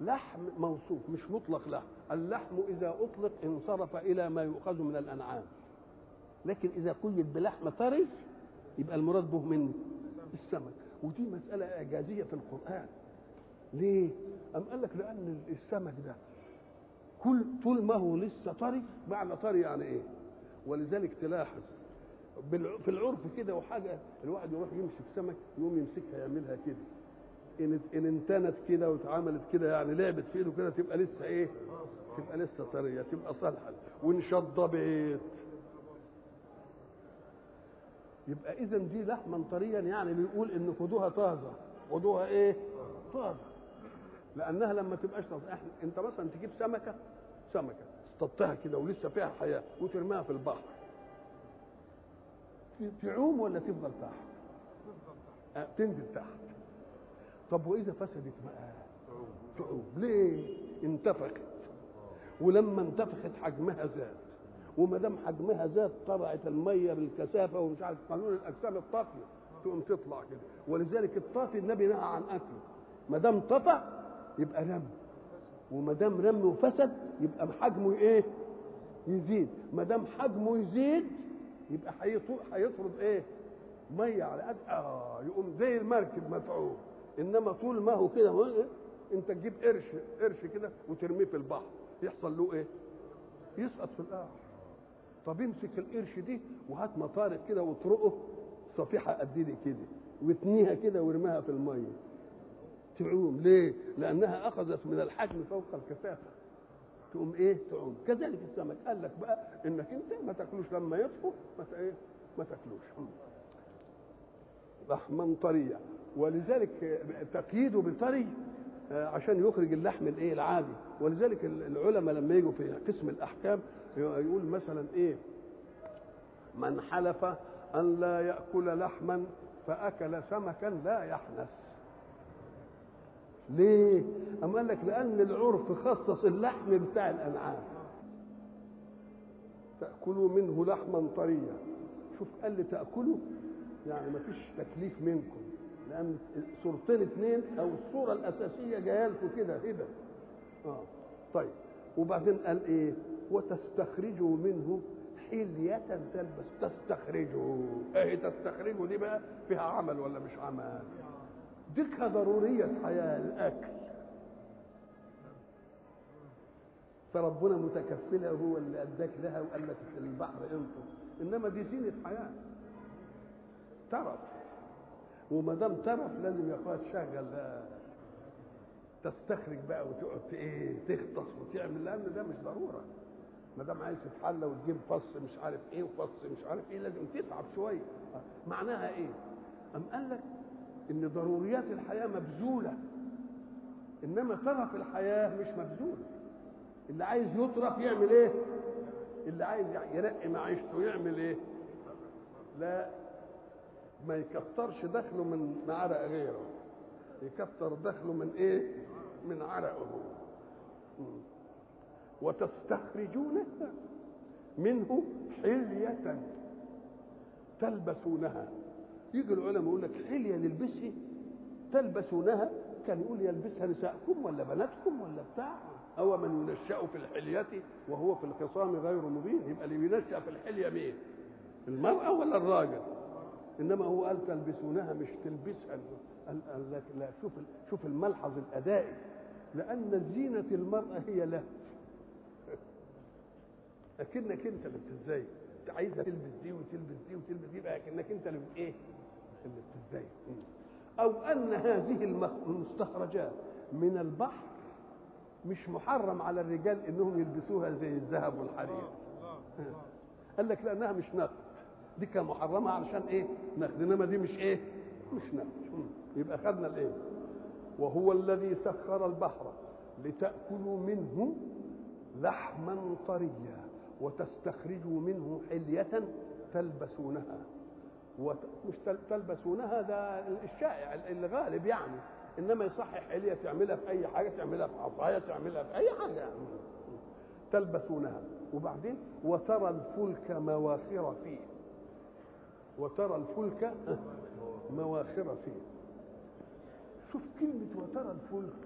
لحم موصوف مش مطلق لحم اللحم اذا اطلق انصرف الى ما يؤخذ من الانعام لكن اذا قيد بلحم طري يبقى المراد به منه السمك ودي مساله اعجازيه في القران ليه ام قال لك لان السمك ده كل طول ما هو لسه طري معنى طري يعني ايه ولذلك تلاحظ في العرف كده وحاجه الواحد يروح يمسك سمك يقوم يمسكها يعملها كده ان ان انتنت كده واتعملت كده يعني لعبت في ايده كده تبقى لسه ايه؟ تبقى لسه طريه تبقى صالحه وان شضبت يبقى اذا دي لحما طريا يعني بيقول ان خدوها طازه خدوها ايه؟ طازه لانها لما تبقاش طازه احنا انت مثلا تجيب سمكه سمكه اصطدتها كده ولسه فيها حياه وترميها في البحر تعوم ولا تفضل تحت؟ أه تنزل تحت طب واذا فسدت بقى تعوم ليه انتفخت ولما انتفخت حجمها زاد وما دام حجمها زاد طلعت الميه بالكثافه ومش عارف قانون الاجسام الطافيه تقوم تطلع كده ولذلك الطافي النبي نهى عن اكله ما دام طفى يبقى رم وما دام رم وفسد يبقى حجمه ايه يزيد ما دام حجمه يزيد يبقى هيطرد ايه ميه على قد اه يقوم زي المركب مفعول انما طول ما هو كده انت تجيب قرش قرش كده وترميه في البحر يحصل له ايه يسقط في القاع طب امسك القرش دي وهات مطارق كده واطرقه صفيحه قد دي كده واتنيها كده وارميها في الميه تعوم ليه لانها اخذت من الحجم فوق الكثافه تقوم ايه تعوم كذلك السمك قال لك بقى انك انت ما تاكلوش لما يطفو ما ايه ما تاكلوش لحما طريا ولذلك تقييده بطري عشان يخرج اللحم الايه العادي ولذلك العلماء لما يجوا في قسم الاحكام يقول مثلا ايه من حلف ان لا ياكل لحما فاكل سمكا لا يحنس ليه أم قال لك لأن العرف خصص اللحم بتاع الأنعام تأكلوا منه لحما طريا شوف قال لي تأكلوا يعني ما فيش تكليف منكم لأن صورتين اثنين أو الصورة الأساسية جاية لكم كده هبة آه. طيب وبعدين قال إيه وتستخرجوا منه حلية تلبس تستخرجوا ايه تستخرجوا دي بقى فيها عمل ولا مش عمل ديكها ضرورية حياة الأكل فربنا متكفلها هو اللي أداك لها وقال لك في البحر انطر إنما دي زينة حياة ترف وما دام ترف لازم يا اخويا تشغل بقى تستخرج بقى وتقعد ايه تغطس وتعمل لان ده مش ضروره ما دام عايز تتحلى وتجيب فص مش عارف ايه وفص مش عارف ايه لازم تتعب شويه معناها ايه؟ أم قال لك ان ضروريات الحياه مبذوله انما ترف الحياه مش مبذول اللي عايز يترف يعمل ايه اللي عايز يرقي معيشته يعمل ايه لا ما يكترش دخله من عرق غيره يكتر دخله من ايه من عرقه وتستخرجون منه حلية تلبسونها يجي العلماء يقول لك حليه نلبسها تلبسونها كان يقول يلبسها نساءكم ولا بناتكم ولا بتاع أو من ينشأ في الحلية وهو في الخصام غير مبين يبقى اللي ينشأ في الحلية مين؟ المرأة ولا الراجل؟ إنما هو قال تلبسونها مش تلبسها قال, قال لك لا شوف شوف الملحظ الأدائي لأن زينة المرأة هي له لكنك أنت اللي بتزين أنت عايزها تلبس دي وتلبس دي وتلبس دي بقى لكنك أنت اللي إيه؟ اللي بتزين أو أن هذه المستخرجات من البحر مش محرم على الرجال انهم يلبسوها زي الذهب والحرير قال لك لانها مش نقد دي كان محرمه علشان ايه نقد انما دي مش ايه مش نقد يبقى خدنا الايه وهو الذي سخر البحر لتاكلوا منه لحما طريا وتستخرجوا منه حليه تلبسونها وت... مش تلبسونها ده الشائع الغالب يعني انما يصحح حليه تعملها في اي حاجه تعملها في عصايه تعملها في اي حاجه يعني. تلبسونها وبعدين وترى الفلك مواخر فيه وترى الفلك مواخر فيه شوف كلمة وترى الفلك